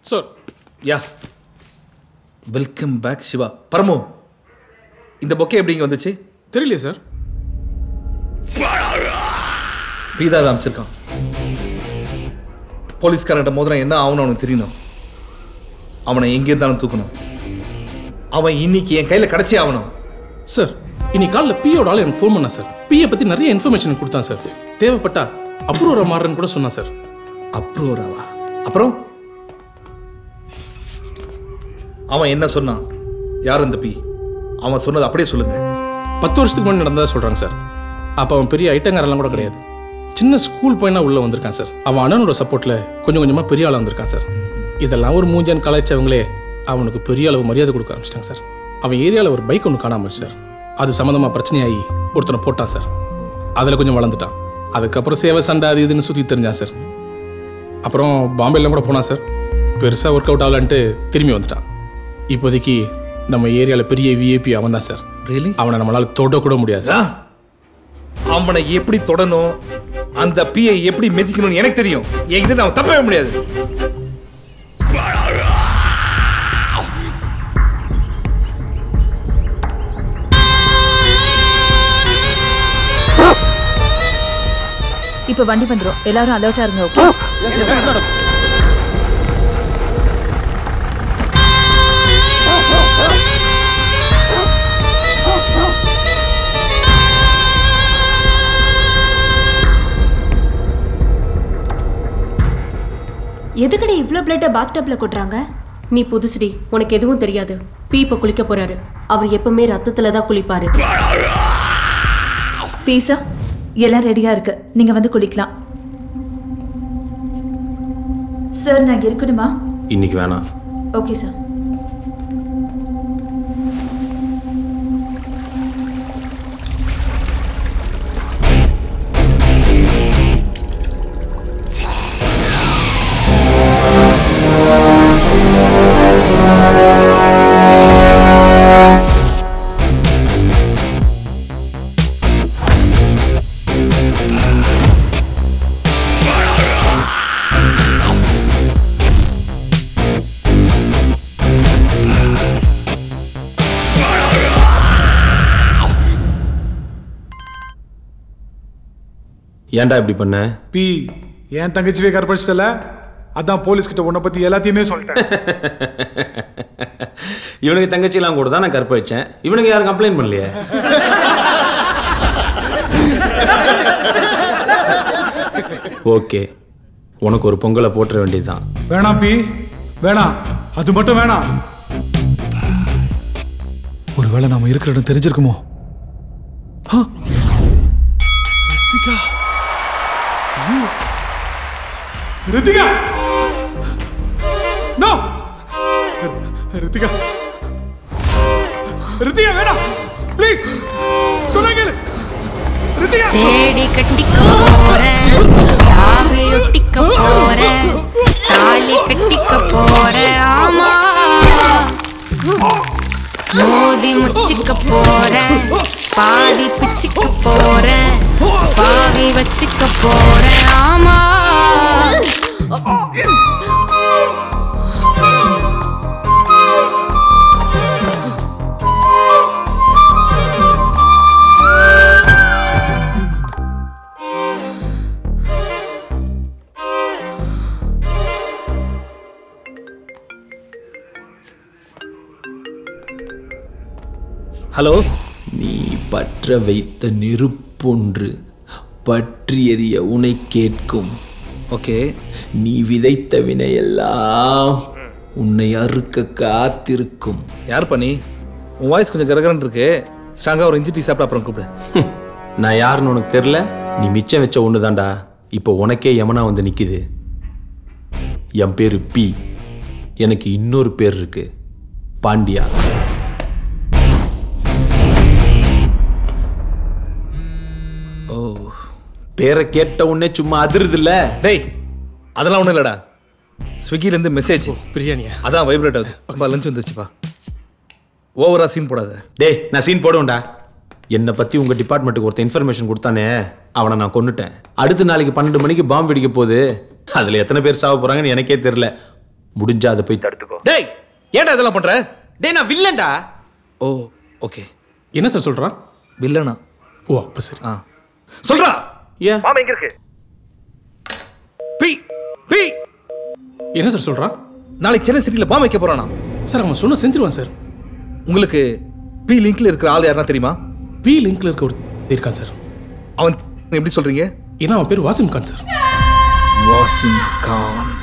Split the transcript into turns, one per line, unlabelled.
Sir
yeah welcome back Siva Paramu இந்த bouquet எப்படி இங்கே வந்துச்சு
தெரியலையே சார்
பீதா தான் அமைச்சிருக்கான் போலீஸ்காரன்ட்ட மோதிரம் என்ன ஆகணும் அவனுக்கு தெரியணும் அவனை எங்கே இருந்தாலும் தூக்கணும் அவன் இன்னைக்கு என் கையில் கிடச்சி ஆகணும்
சார் இன்னைக்கு காலைல பியோட ஆள் எனக்கு ஃபோன் பண்ணா சார் பியை பற்றி நிறைய இன்ஃபர்மேஷன் கொடுத்தான் சார் தேவைப்பட்டா அப்ரூவரை மாறுறேன்னு கூட சொன்னான் சார்
அப்ரூவராவா அப்புறம் அவன் என்ன சொன்னான் யார் இந்த பி அவன் சொன்னது அப்படியே சொல்லுங்க
பத்து வருஷத்துக்கு முன்னாடி நடந்ததா சொல்கிறாங்க சார் அப்போ அவன் பெரிய ஐட்டங்காரெல்லாம் கூட கிடையாது சின்ன ஸ்கூல் பையனா உள்ளே வந்திருக்கான் சார் அவன் அண்ணனோட சப்போர்ட்டில் கொஞ்சம் கொஞ்சமாக பெரிய ஆளாக வந்திருக்கான் சார் இதெல்லாம் ஒரு மூஞ்சான் கலாய்ச்சவங்களே அவனுக்கு பெரிய அளவு மரியாதை கொடுக்க ஆரம்பிச்சிட்டாங்க சார் அவன் ஏரியாவில் ஒரு பைக் ஒன்று காணாம போச்சு சார் அது சம்மந்தமாக பிரச்சனையாகி ஒருத்தனை போட்டான் சார் அதில் கொஞ்சம் வளர்ந்துட்டான் அதுக்கப்புறம் சேவை சண்டை அது இதுன்னு சுற்றி தெரிஞ்சான் சார் அப்புறம் பாம்பேலாம் கூட போனான் சார் பெருசாக ஒர்க் அவுட் ஆகலான்ட்டு திரும்பி வந்துட்டான் இப்போதைக்கு நம்ம ஏரியாவில் பெரிய விஐபி அவன் தான் சார்
ரியலி
அவனை நம்மளால் தொட கூட முடியாது சார்
அவனை எப்படி தொடணும் அந்த பியை எப்படி மிதிக்கணும்னு எனக்கு தெரியும் என்கிட்ட அவன் தப்பவே முடியாது
இப்போ வண்டி வந்துரும் எல்லாரும் அலர்ட்டா இருங்க ஓகே
எதுக்கடி இவ்ளோ பிளட்டை பாத்டப்ல கொட்டுறாங்க
நீ புதுசுடி உனக்கு எதுவும் தெரியாது பீ இப்ப குளிக்க போறாரு அவர் எப்பவுமே ரத்தத்துல தான் குளிப்பாரு
பீஸா எல்லாம் ரெடியா இருக்கு நீங்க வந்து குளிக்கலாம் சார் நான் இங்க இருக்கணுமா
இன்னைக்கு வேணாம்
ஓகே சார்
ஏன்டா இப்படி பண்ண
பி என் தங்கச்சிவே கற்பழிச்சிட்டல அதான் போலீஸ் கிட்ட உன்னை பத்தி எல்லாத்தையுமே சொல்லிட்டேன்
இவனுக்கு தங்கச்சிலாம் கூட தான் நான் கற்பழிச்சேன் இவனுக்கு யாரும் கம்ப்ளைண்ட் பண்ணலையே ஓகே உனக்கு ஒரு பொங்கலை போட்டுற வேண்டியதுதான்
வேணாம் பி வேணாம் அது மட்டும் வேணாம் ஒருவேளை நாம இருக்கிற இடம் தெரிஞ்சிருக்குமோ ஆ! ரித்திகா ஐயோ! ரித்திகா நோ ரித்திகா ரித்திகா வேணாம் ப்ளீஸ் சொல்லுங்க கேளு. ரித்திகா
தேடி கட்டிக்க போறேன் தாவி ஒட்டிக்க போறேன் தாலி கட்டிக்க போறேன் ஆமா மோதி முச்சிக்க போறேன் பாதி பிச்சுக்க போறேன் பாவி வச்சுக்க போறேன் ஆமா
ஹலோ
நீ பற்ற வைத்த நெருப்பொன்று பற்றி எறிய உனை கேட்கும்
ஓகே
நீ விதைத்த வினையெல்லாம் உன்னை அறுக்க காத்திருக்கும்
யார் பண்ணி உன் வாய்ஸ் கொஞ்சம் கரகரன் இருக்கு ஸ்ட்ராங்காக ஒரு இஞ்சி டீ சாப்பிட்டு அப்புறம் கூப்பிடு
நான் யாருன்னு உனக்கு தெரில நீ மிச்சம் வச்ச ஒன்று தான்டா இப்போ உனக்கே யமனா வந்து நிற்கிது என் பேர் பி எனக்கு இன்னொரு பேர் இருக்கு பாண்டியா
ஓ
பேரை கேட்ட உடனே சும்மா அதிருதுல்ல
டேய் அதெல்லாம் ஒன்றும் இல்லைடா ஸ்விக்கிலேருந்து மெசேஜ்
பிரியாணியா
அதான் வைப்ரேட் ஆகுது அப்பா லஞ்ச் வந்துச்சுப்பா ஓவரா சீன் போடாத
டேய் நான் சீன் போடுவேன்டா என்னை பற்றி உங்கள் டிபார்ட்மெண்ட்டுக்கு ஒருத்தன் இன்ஃபர்மேஷன் கொடுத்தானே அவனை நான் கொன்னுட்டேன் அடுத்த நாளைக்கு பன்னெண்டு மணிக்கு பாம்பு வெடிக்க போகுது அதில் எத்தனை பேர் சாவ போகிறாங்கன்னு எனக்கே தெரில முடிஞ்சா அதை போய் தடுத்துக்கோ
டேய் ஏன்டா இதெல்லாம் பண்ற
டேய் நான் வில்லன்டா
ஓ ஓகே
என்ன சார் சொல்கிறான்
வில்லனா
ஓ அப்போ சரி
ஆ சொல்றா
ஏன்
மாமா எங்க இருக்கு பி பி
என்ன சார் சொல்கிறான்
நாளைக்கு சென்னை சிட்டியில் பாம் வைக்க போறானா
சார் அவன் சொன்ன செஞ்சிருவான் சார்
உங்களுக்கு பி லிங்க்ல இருக்கிற ஆள் யாருன்னா தெரியுமா
பி லிங்க்ல இருக்க ஒரு இருக்கான் சார்
அவன் எப்படி சொல்றீங்க
ஏன்னா அவன் பேர் வாசிம் கான் சார்
வாசிம் கான்